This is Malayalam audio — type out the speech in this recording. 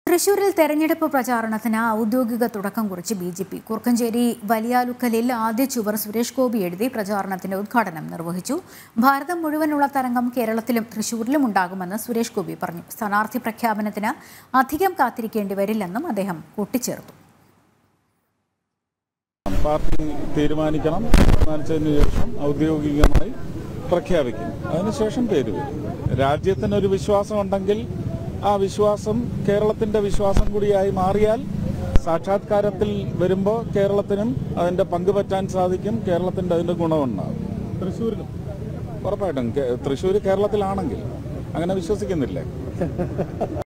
തൃശൂരിൽ തെരഞ്ഞെടുപ്പ് പ്രചാരണത്തിന് ഔദ്യോഗിക തുടക്കം കുറിച്ച് ബി ജെ പി കുറുക്കഞ്ചേരി വലിയാലുക്കലിൽ ആദ്യ ചുവർ സുരേഷ് ഗോപി എഴുതി പ്രചാരണത്തിന്റെ ഉദ്ഘാടനം നിർവഹിച്ചു ഭാരതം മുഴുവനുള്ള തരംഗം കേരളത്തിലും തൃശൂരിലും ഉണ്ടാകുമെന്ന് സുരേഷ് ഗോപി പറഞ്ഞു സ്ഥാനാർത്ഥി പ്രഖ്യാപനത്തിന് അധികം കാത്തിരിക്കേണ്ടി വരില്ലെന്നും അദ്ദേഹം കൂട്ടിച്ചേർത്തു പാർട്ടി തീരുമാനിക്കണം തീരുമാനിച്ചതിന് ശേഷം ഔദ്യോഗികമായി പ്രഖ്യാപിക്കും അതിനുശേഷം പേര് വരും രാജ്യത്തിനൊരു വിശ്വാസം ഉണ്ടെങ്കിൽ ആ വിശ്വാസം കേരളത്തിന്റെ വിശ്വാസം കൂടിയായി മാറിയാൽ സാക്ഷാത്കാരത്തിൽ വരുമ്പോൾ കേരളത്തിനും അതിന്റെ പങ്കുപറ്റാൻ സാധിക്കും കേരളത്തിന്റെ അതിന്റെ ഗുണമുണ്ടാകും തൃശ്ശൂരിലും ഉറപ്പായിട്ടും കേ- തൃശ്ശൂർ കേരളത്തിലാണെങ്കിൽ അങ്ങനെ വിശ്വസിക്കുന്നില്ലേ